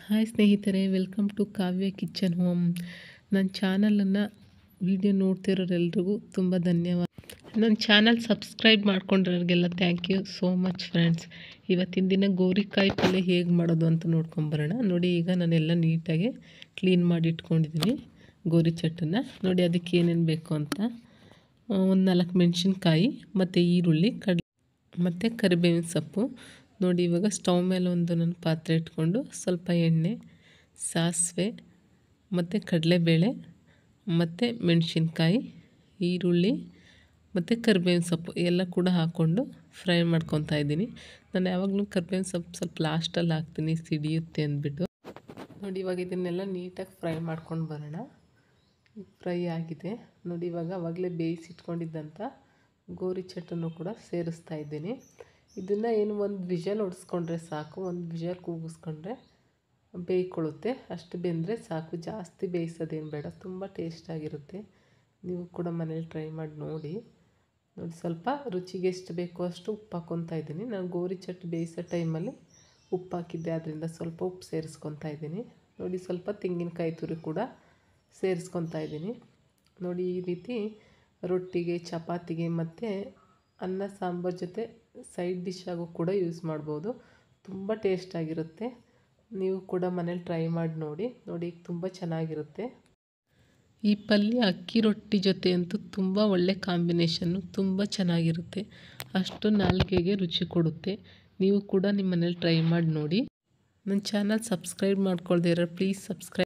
hi ಸ್ನೇಹಿತರೆ welcome to Kavya kitchen home ನನ್ನ ಚಾನಲನ್ನು ವಿಡಿಯೋ ನೋಡ್ತಿರೋರೆಲ್ರಿಗೂ ತುಂಬ ಧನ್ಯವಾದ ನನ್ನ ಚಾನಲ್ ಸಬ್ಸ್ಕ್ರೈಬ್ ಮಾಡ್ಕೊಂಡಿರೋರಿಗೆಲ್ಲ thank you so much friends ಇವತ್ತಿನ ದಿನ ಗೋರಿಕಾಯಿ ಪಲ್ಯ ಹೇಗೆ ಮಾಡೋದು ಅಂತ ನೋಡ್ಕೊಂಬರೋಣ ನೋಡಿ ಈಗ ನಾನೆಲ್ಲ ನೀಟಾಗಿ ಕ್ಲೀನ್ ಮಾಡಿ ಇಟ್ಕೊಂಡಿದ್ದೀನಿ ಗೋರಿ ಚಟ್ಟನ್ನು ನೋಡಿ ಅದಕ್ಕೆ ಏನೇನು ಬೇಕು ಅಂತ ಒಂದು ನಾಲ್ಕು ಮೆಣಸಿನ್ಕಾಯಿ ಮತ್ತು ಈರುಳ್ಳಿ ಕಡ್ ಮತ್ತು ಕರಿಬೇವಿನ ಸೊಪ್ಪು ನೋಡಿ ಇವಾಗ ಸ್ಟವ್ ಮೇಲೆ ಒಂದು ನಾನು ಪಾತ್ರೆ ಇಟ್ಕೊಂಡು ಸ್ವಲ್ಪ ಎಣ್ಣೆ ಸಾಸಿವೆ ಮತ್ತು ಕಡಲೆಬೇಳೆ ಮತ್ತು ಮೆಣಸಿನ್ಕಾಯಿ ಈರುಳ್ಳಿ ಮತ್ತು ಕರಿಬೇವಿನ ಸೊಪ್ಪು ಎಲ್ಲ ಕೂಡ ಹಾಕ್ಕೊಂಡು ಫ್ರೈ ಮಾಡ್ಕೊತಾ ಇದ್ದೀನಿ ನಾನು ಯಾವಾಗಲೂ ಕರಿಬೇವಿನ ಸೊಪ್ಪು ಸ್ವಲ್ಪ ಲಾಸ್ಟಲ್ಲಿ ಹಾಕ್ತೀನಿ ಸಿಡಿಯುತ್ತೆ ಅಂದ್ಬಿಟ್ಟು ನೋಡಿ ಇವಾಗ ಇದನ್ನೆಲ್ಲ ನೀಟಾಗಿ ಫ್ರೈ ಮಾಡ್ಕೊಂಡು ಬರೋಣ ಫ್ರೈ ಆಗಿದೆ ನೋಡಿ ಇವಾಗ ಆವಾಗಲೇ ಬೇಯಿಸಿಟ್ಕೊಂಡಿದ್ದಂಥ ಗೋರಿ ಚಟ್ಟನ್ನು ಕೂಡ ಸೇರಿಸ್ತಾ ಇದ್ದೀನಿ ಇದನ್ನು ಏನು ಒಂದು ವಿಷಲ್ ಹೊಡೆಸ್ಕೊಂಡ್ರೆ ಸಾಕು ಒಂದು ವಿಷಲ್ ಕೂಗಿಸ್ಕೊಂಡ್ರೆ ಬೇಯ್ಕೊಳ್ಳುತ್ತೆ ಅಷ್ಟು ಬೆಂದರೆ ಸಾಕು ಜಾಸ್ತಿ ಬೇಯಿಸೋದೇನು ಬೇಡ ತುಂಬ ಟೇಸ್ಟಾಗಿರುತ್ತೆ ನೀವು ಕೂಡ ಮನೇಲಿ ಟ್ರೈ ಮಾಡಿ ನೋಡಿ ನೋಡಿ ಸ್ವಲ್ಪ ರುಚಿಗೆ ಎಷ್ಟು ಬೇಕೋ ಅಷ್ಟು ಉಪ್ಪು ಹಾಕ್ಕೊತಾ ಇದ್ದೀನಿ ನಾನು ಗೋರಿ ಚಟ್ಟು ಬೇಯಿಸೋ ಟೈಮಲ್ಲಿ ಉಪ್ಪು ಹಾಕಿದ್ದೆ ಅದರಿಂದ ಸ್ವಲ್ಪ ಉಪ್ಪು ಸೇರಿಸ್ಕೊತಾ ಇದ್ದೀನಿ ನೋಡಿ ಸ್ವಲ್ಪ ತೆಂಗಿನಕಾಯಿ ತುರಿ ಕೂಡ ಸೇರಿಸ್ಕೊತಾ ಇದ್ದೀನಿ ನೋಡಿ ಈ ರೀತಿ ರೊಟ್ಟಿಗೆ ಚಪಾತಿಗೆ ಮತ್ತು ಅನ್ನ ಸಾಂಬಾರು ಜೊತೆ ಸೈಡ್ ಡಿಶ್ ಆಗು ಕೂಡ ಯೂಸ್ ಮಾಡ್ಬೋದು ತುಂಬ ಟೇಸ್ಟಾಗಿರುತ್ತೆ ನೀವು ಕೂಡ ಮನೇಲಿ ಟ್ರೈ ಮಾಡಿ ನೋಡಿ ನೋಡಿ ತುಂಬ ಚೆನ್ನಾಗಿರುತ್ತೆ ಈ ಪಲ್ಯ ಅಕ್ಕಿ ರೊಟ್ಟಿ ಜೊತೆ ಅಂತೂ ತುಂಬ ಒಳ್ಳೆ ಕಾಂಬಿನೇಷನ್ನು ತುಂಬ ಚೆನ್ನಾಗಿರುತ್ತೆ ಅಷ್ಟು ನಾಲ್ಗೆಗೆ ರುಚಿ ಕೊಡುತ್ತೆ ನೀವು ಕೂಡ ನಿಮ್ಮ ಮನೇಲಿ ಟ್ರೈ ಮಾಡಿ ನೋಡಿ ನನ್ನ ಚಾನಲ್ ಸಬ್ಸ್ಕ್ರೈಬ್ ಮಾಡ್ಕೊಳ್ದೇ ಇರೋ ಪ್ಲೀಸ್ ಸಬ್ಸ್ಕ್ರೈಬ್